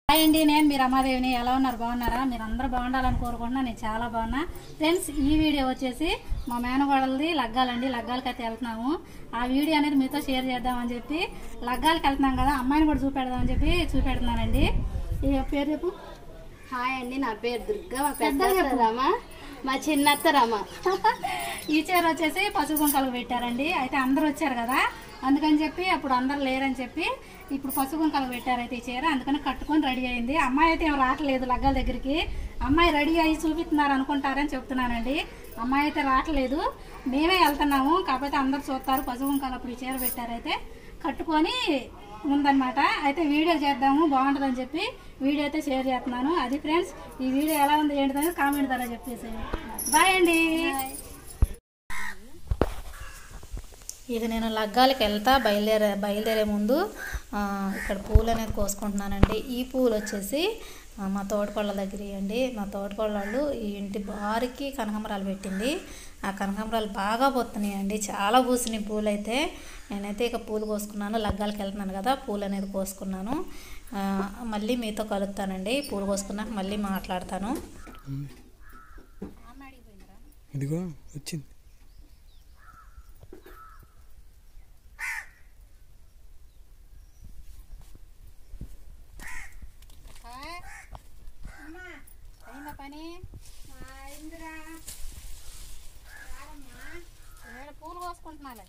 Hi అండి నేను మీ రమాదేవిని ఎలా ఉన్నారు బాగున్నారా మీరు అందరూ బాగుండాలని కోరుకుంటున్నా నేను చాలా బాగున్నా ఫ్రెండ్స్ ఈ వీడియో వచ్చేసి మా మేనగోడలది లగ్గాలండి లగ్గాలకి అయితే వెళ్తున్నాము ఆ వీడియో అనేది మీతో షేర్ చేద్దామని చెప్పి లగ్గాలకి వెళ్తున్నాం కదా అమ్మాయిని కూడా చూపెడదామని చెప్పి చూపెడుతున్నానండి ఈ పేరు చెప్పు హాయ్ అండి నా పేరు దుర్గా మా పెద్దగా పెద్ద చెప్పు. రమ మా చిన్నత్త రమ ఈ చీర వచ్చేసి పసుపు కుంకాలకు పెట్టారండి అయితే అందరూ వచ్చారు కదా అందుకని చెప్పి అప్పుడు అందరు లేరని చెప్పి ఇప్పుడు పసుపు కుంకాలకు పెట్టారు అయితే ఈ చీర అందుకని కట్టుకొని రెడీ అయింది అమ్మాయి అయితే ఏం రావట్లేదు లగ్గాల దగ్గరికి అమ్మాయి రెడీ అయ్యి చూపిస్తున్నారు అనుకుంటారని చెప్తున్నానండి అమ్మాయి అయితే రావట్లేదు మేమే వెళ్తున్నాము కాకపోతే అందరు చూస్తారు పసుపు కుంకాలు అప్పుడు ఈ చీర పెట్టారైతే కట్టుకొని ఉందన్నమాట అయితే వీడియో చేద్దాము బాగుంటుందని చెప్పి వీడియో అయితే షేర్ చేస్తున్నాను అది ఫ్రెండ్స్ ఈ వీడియో ఎలా ఉంది ఏంటిదని కామెంట్ ద్వారా చెప్పేసి బాయ్ అండి ఇక నేను లగ్గాలకి వెళ్తా బయలుదేరే బయలుదేరే ముందు ఆ, ఇక్కడ పూలు అనేది కోసుకుంటున్నానండి ఈ పూలు వచ్చేసి ఆ, మా తోటకోళ్ళ దగ్గర అండి మా తోటకోళ్ళ వాళ్ళు ఈ ఇంటి బారికి కనకాంబరాలు పెట్టింది ఆ కనకాంబరాలు బాగా పోతున్నాయండి చాలా పూసినాయి పూలు అయితే నేనైతే ఇక పూలు కోసుకున్నాను లగ్గాలకి వెళ్తున్నాను కదా పూలు అనేది కోసుకున్నాను ఆ, మళ్ళీ మీతో కలుస్తానండి పూలు కోసుకున్నాక మళ్ళీ మాట్లాడతాను ఇదిగో వచ్చింది అయిందా పని ఈడ పూలు కోసుకుంటున్నాలే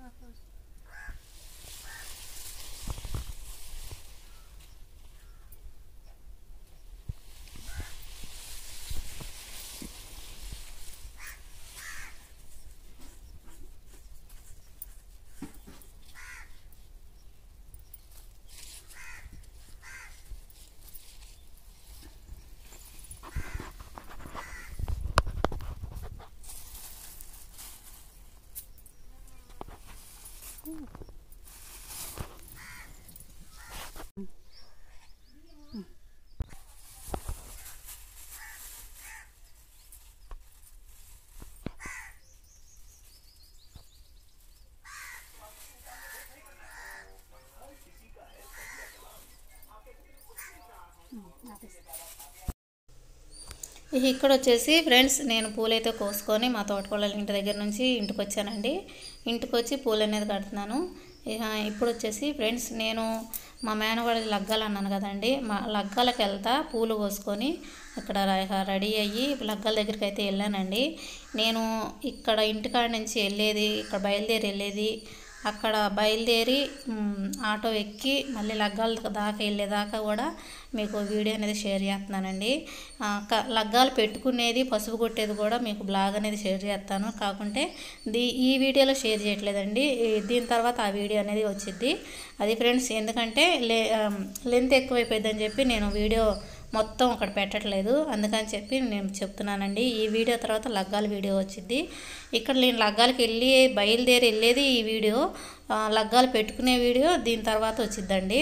ఇక ఇక్కడ వచ్చేసి ఫ్రెండ్స్ నేను పూలైతే కోసుకొని మా తోటకోళ్ళ ఇంటి దగ్గర నుంచి ఇంటికి వచ్చానండి ఇంటికి వచ్చి పూలు అనేది కడుతున్నాను ఇక ఇప్పుడు వచ్చేసి ఫ్రెండ్స్ నేను మా మేనవాడి లగ్గాలు అన్నాను కదండి మా లగ్గాలకు వెళ్తా పూలు కోసుకొని ఇక్కడ ర- రెడీ అయ్యి లగ్గాల దగ్గరికి అయితే వెళ్ళానండి నేను ఇక్కడ ఇంటికాడ నుంచి వెళ్ళేది ఇక్కడ బయలుదేరి వెళ్ళేది అక్కడ బయలుదేరి మ్, ఆటో ఎక్కి మళ్ళీ లగ్గాల దాకా వెళ్ళేదాకా కూడా మీకు వీడియో అనేది షేర్ చేస్తున్నానండి ఆ, క- లగ్గాలు పెట్టుకునేది పసుపు కొట్టేది కూడా మీకు బ్లాగ్ అనేది షేర్ చేస్తాను కాకుంటే దీ ఈ వీడియోలో షేర్ చేయట్లేదండి ఈ- దీని తర్వాత ఆ వీడియో అనేది వచ్చింది అది ఫ్రెండ్స్ ఎందుకంటే లే లెంత్ ఎక్కువైపోయిందని చెప్పి నేను వీడియో మొత్తం అక్కడ పెట్టట్లేదు అందుకని చెప్పి నేను చెప్తున్నానండి ఈ వీడియో తర్వాత లగ్గాల వీడియో వచ్చింది ఇక్కడ నేను లగ్గాలకి వెళ్ళి బయలుదేరి వెళ్ళేది ఈ వీడియో ఆ, లగ్గాలు పెట్టుకునే వీడియో దీని తర్వాత వచ్చిద్దండి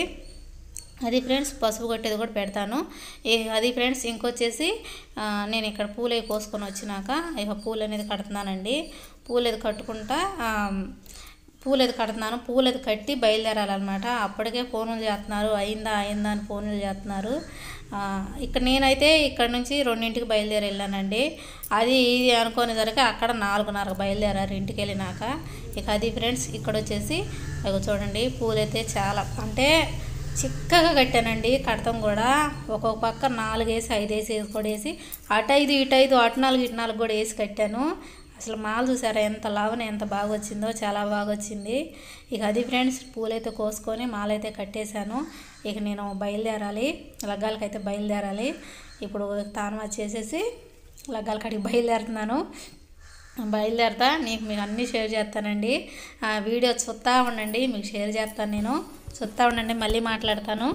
అది ఫ్రెండ్స్ పసుపు కొట్టేది కూడా పెడతాను ఈ- అది ఫ్రెండ్స్ ఇంకొచ్చేసి ఆ, నేను ఇక్కడ పూలు అవి కోసుకొని వచ్చినాక ఇక పూలు అనేది కడుతున్నానండి పూలు అది కట్టుకుంటా ఆ, పూలు అది కడుతున్నాను పూలు అది కట్టి బయలుదేరాలన్నమాట అప్పటికే ఫోన్లు చేస్తున్నారు అయిందా అయిందా అని ఫోన్లు చేస్తున్నారు ఆ, ఇక్కడ నేనైతే ఇక్కడ నుంచి రెండింటికి బయలుదేరి వెళ్ళానండి అది ఇది అనుకునేసరికి అక్కడ నాలుగున్నరకు బయలుదేరారు ఇంటికి వెళ్ళినాక ఇక అది ఫ్రెండ్స్ ఇక్కడ వచ్చేసి ఇక చూడండి పూలైతే చాలా అంటే చిక్కగా కట్టానండి కడతాం కూడా ఒక్కొక్క పక్క నాలుగు వేసి ఐదు వేసి వేసి కూడా వేసి అటు ఐదు ఇటు ఐదు అటు నాలుగు ఇటు నాలుగు కూడా వేసి కట్టాను అసలు మాల చూసారా ఎంత లావున ఎంత బాగా వచ్చిందో చాలా బాగా వచ్చింది ఇక అది ఫ్రెండ్స్ పూలైతే కోసుకొని మాలైతే కట్టేశాను ఇక నేను బయలుదేరాలి లగ్గాలకైతే బయలుదేరాలి ఇప్పుడు తాను వచ్చేసేసి లగ్గాల కాడికి బయలుదేరుతున్నాను బయలుదేరతా నీకు మీకు అన్నీ షేర్ చేస్తానండి ఆ వీడియో చూస్తూ ఉండండి మీకు షేర్ చేస్తాను నేను చూస్తూ ఉండండి మళ్ళీ మాట్లాడతాను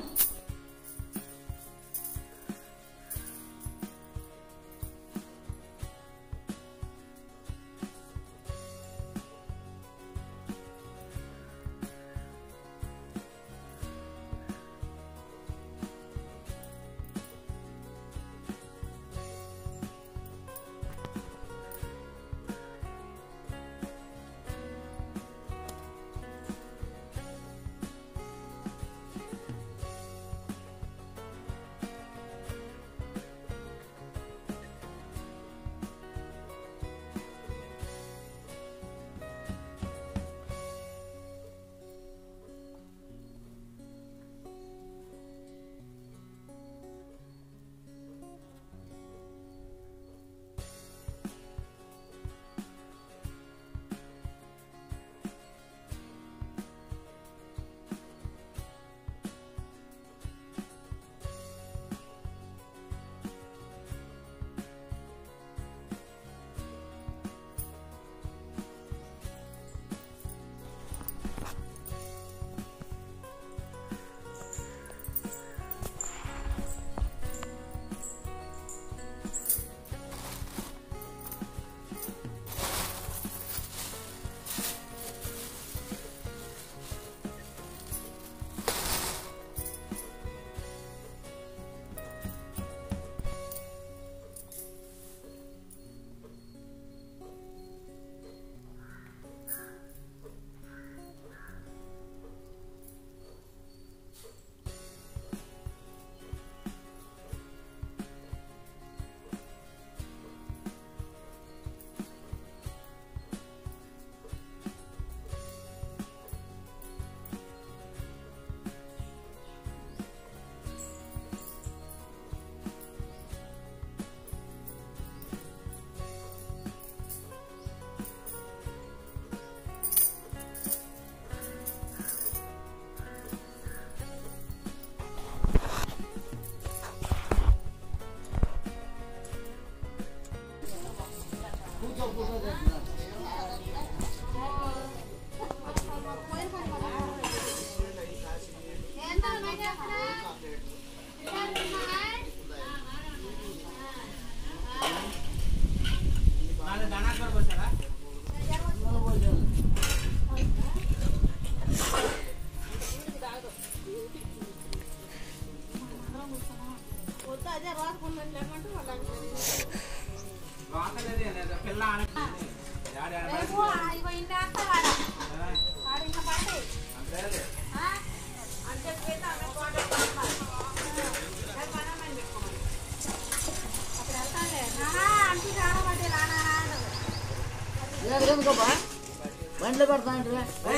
బండ్లు పెడతా అంటే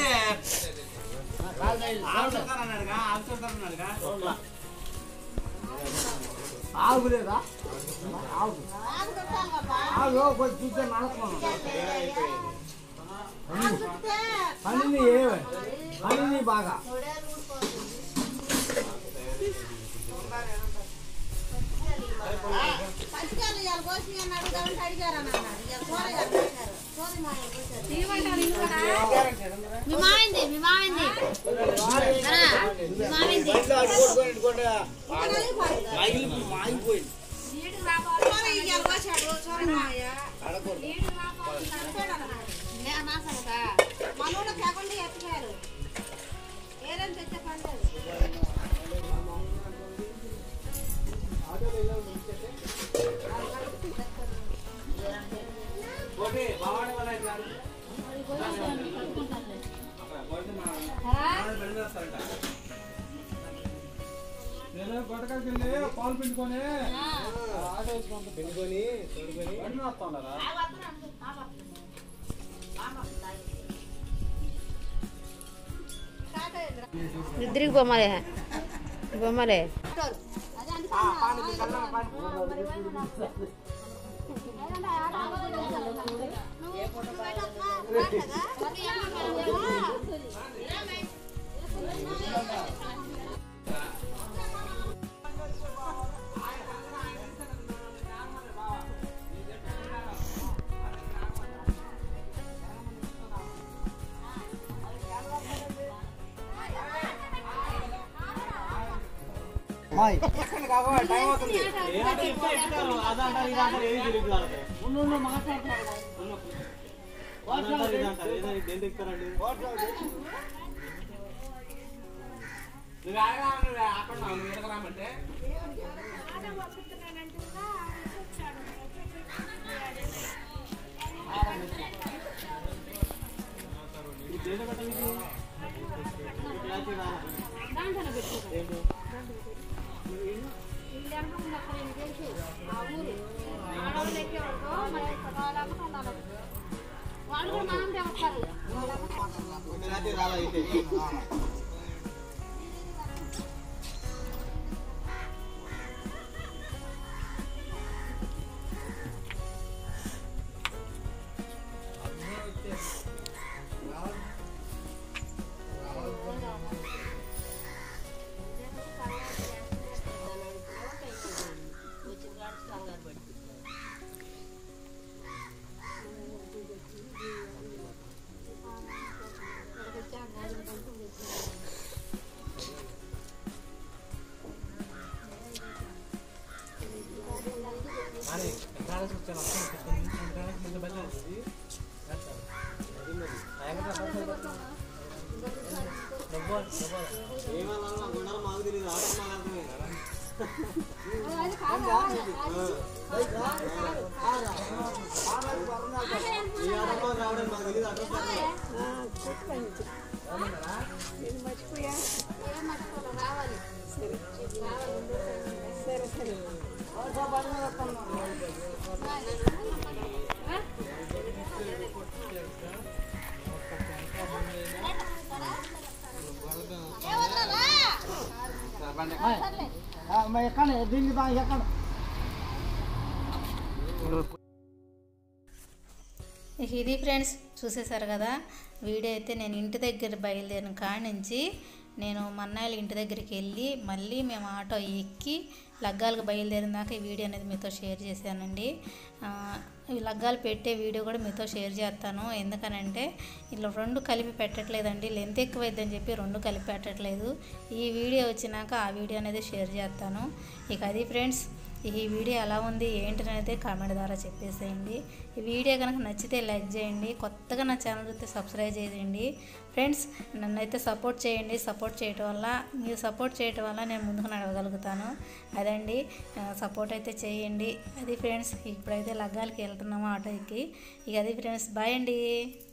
ఆవు లేదా ఆవు ఆవు కొంచెం చూస్తే నడపను పనిని ఏవే పనిని బాగా మీ మావింది మీ మావింది అరా, మీ మావింది ఆగిపోయింది పాలు పిండుకొని పిండుకొని తోడుకొని బండి వస్తాండారా ఇద్దరికి బొమ్మలే బొమ్మలే మాయ్ టైం అవుతుంది వాళ్ళు కూడా మనం వస్తారు ఎక్కడ దీనికి దా ఎక్కడ ఇక ఇది ఫ్రెండ్స్ చూసేశారు కదా వీడియో అయితే నేను ఇంటి దగ్గర బయలుదేరిన కాడి నుంచి నేను మన్నాయిల ఇంటి దగ్గరికి వెళ్ళి మళ్ళీ మేము ఆటో ఎక్కి లగ్గాలకు బయలుదేరిన దాకా ఈ వీడియో అనేది మీతో షేర్ చేశానండి ఆ, ఈ లగ్గాలు పెట్టే వీడియో కూడా మీతో షేర్ చేస్తాను ఎందుకనంటే ఇలా రెండు కలిపి పెట్టట్లేదండి లెంత్ ఎక్కువైద్దని చెప్పి రెండు కలిపి పెట్టట్లేదు ఈ వీడియో వచ్చినాక ఆ వీడియో అనేది షేర్ చేస్తాను ఇక అది ఫ్రెండ్స్ ఈ వీడియో ఎలా ఉంది ఏంటని అయితే కామెంట్ ద్వారా చెప్పేసేయండి ఈ వీడియో కనుక నచ్చితే లైక్ చేయండి కొత్తగా నా ఛానల్ చూస్తే సబ్స్క్రైబ్ చేయండి ఫ్రెండ్స్ నన్నైతే సపోర్ట్ చేయండి సపోర్ట్ చేయటం వల్ల మీరు సపోర్ట్ చేయటం వల్ల నేను ముందుకు నడవగలుగుతాను అదండి సపోర్ట్ అయితే చేయండి అది ఫ్రెండ్స్ ఇప్పుడైతే లగ్గాలకి వెళ్తున్నాము ఆటోకి ఇక అది ఫ్రెండ్స్ బాయ్ అండి